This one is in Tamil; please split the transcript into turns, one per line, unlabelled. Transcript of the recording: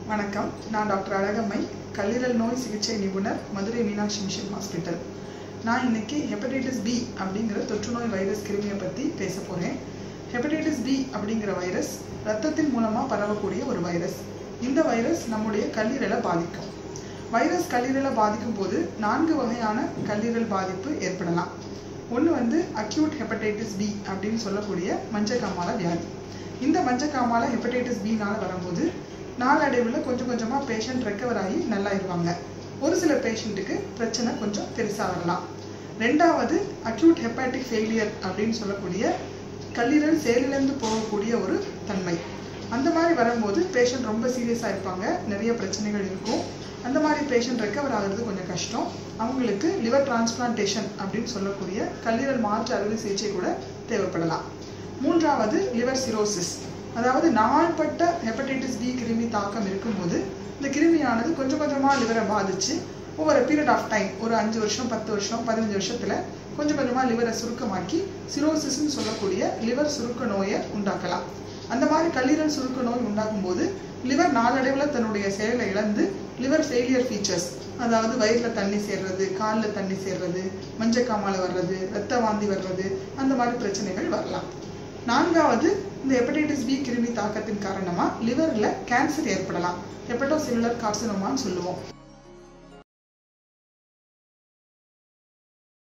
வணக்கம் நான் டாக்டர் அழகம்மை கல்லீரல் நோய் சிகிச்சை நிபுணர் மதுரை மீனாட்சி மிஷன் ஹாஸ்பிட்டல் நான் இன்னைக்கு ஹெப்படைட்டிஸ் பி அப்படிங்கிற தொற்றுநோய் வைரஸ் கிருமியை பற்றி பேச போகிறேன் ஹெப்படைட்டிஸ் பி அப்படிங்கிற வைரஸ் ரத்தத்தின் மூலமாக பரவக்கூடிய ஒரு வைரஸ் இந்த வைரஸ் நம்முடைய கல்லீரலை பாதிக்கும் வைரஸ் கல்லீரலை பாதிக்கும் போது நான்கு வகையான கல்லீரல் பாதிப்பு ஏற்படலாம் ஒன்று வந்து அக்யூட் ஹெப்படைட்டிஸ் பி அப்படின்னு சொல்லக்கூடிய மஞ்சக்காமால வியாதி இந்த மஞ்சக்காமால ஹெப்படைட்டிஸ் பினால வரும்போது நாளடைவில் கொஞ்சம் கொஞ்சமாக பேஷண்ட் ரெக்கவர் ஆகி நல்லாயிருவாங்க ஒரு சில பேஷண்ட்டுக்கு பிரச்சனை கொஞ்சம் பெருசாக வரலாம் ரெண்டாவது அக்யூட் ஹெப்பாட்டிக் ஃபெயிலியர் அப்படின்னு சொல்லக்கூடிய கல்லீரல் செயலிழந்து போகக்கூடிய ஒரு தன்மை அந்த மாதிரி வரும்போது பேஷண்ட் ரொம்ப சீரியஸாக இருப்பாங்க நிறைய பிரச்சனைகள் இருக்கும் அந்த மாதிரி பேஷண்ட் ரெக்கவர் ஆகிறது கொஞ்சம் கஷ்டம் அவங்களுக்கு லிவர் டிரான்ஸ்பிளான்டேஷன் அப்படின்னு சொல்லக்கூடிய கல்லீரல் மாற்று அறுவை சிகிச்சை கூட தேவைப்படலாம் மூன்றாவது லிவர் சிரோசிஸ் அதாவது நாள்பட்ட ஹெப்படைட்டிஸ் பி கிருமி தாக்கம் இருக்கும்போது இந்த கிருமியானது கொஞ்சம் கொஞ்சமாக லிவரை பாதிச்சு ஒவ்வொரு பீரியட் ஆஃப் டைம் ஒரு அஞ்சு வருஷம் பத்து வருஷம் பதினஞ்சு வருஷத்தில் கொஞ்சம் கொஞ்சமாக லிவரை சுருக்கமாக்கி சிரோசிஸ்ன்னு சொல்லக்கூடிய லிவர் சுருக்க நோயை உண்டாக்கலாம் அந்த மாதிரி கல்லீரல் சுருக்க நோய் உண்டாகும் போது லிவர் நாளடைவில் தன்னுடைய செயலை இழந்து லிவர் ஃபெயிலியர் ஃபீச்சர்ஸ் அதாவது வயிறில் தண்ணி சேர்றது காலில் தண்ணி சேர்றது மஞ்சக்காமால வர்றது ரத்த வாந்தி வர்றது அந்த மாதிரி பிரச்சனைகள் வரலாம் நான்காவது இந்த ஹெப்படைட்டிஸ் பி கிருமி தாக்கத்தின் காரணமாக லிவரில் கேன்சர் ஏற்படலாம் ஹெப்படோ செல்லுலர் கார்சினோமான்னு சொல்லுவோம்